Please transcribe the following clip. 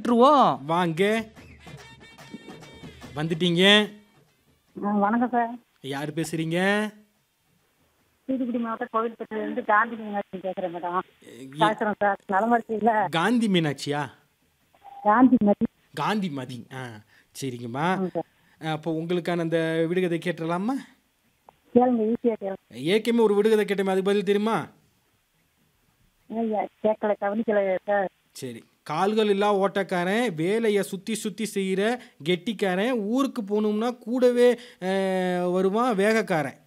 கேட்டுருவோம் வாங்க வந்துட்டீங்க ஆ, வணக்கம் சார் யார் பேசுறீங்க தூத்துக்குடி மாவட்டம் கோவில்பட்டியிலிருந்து காந்தி மீனாட்சி பேசுறேன் மேடம் பேசுறேன் சார் நலமா இருக்கீங்களா காந்தி மீனாட்சியா காந்தி மதி காந்தி மதி ஆ சரிங்கம்மா ஆமாம் சார் அப்போ உங்களுக்கான அந்த விடுகதை கேட்டுடலாமா கேளுங்க ஈஸியா கேளுங்க ஏற்கனவே ஒரு விடுகதை கேட்டோமே அதுக்கு பதில் தெரியுமா ஐயா, கேட்கல கவனிக்கல சார் சரி கால்கள் இல்லா ஓட்டக்காரன் வேலையை சுற்றி சுற்றி செய்கிற கெட்டிக்காரன் ஊருக்கு போகணும்னா கூடவே அஹ், வருவான் வேகக்காரன்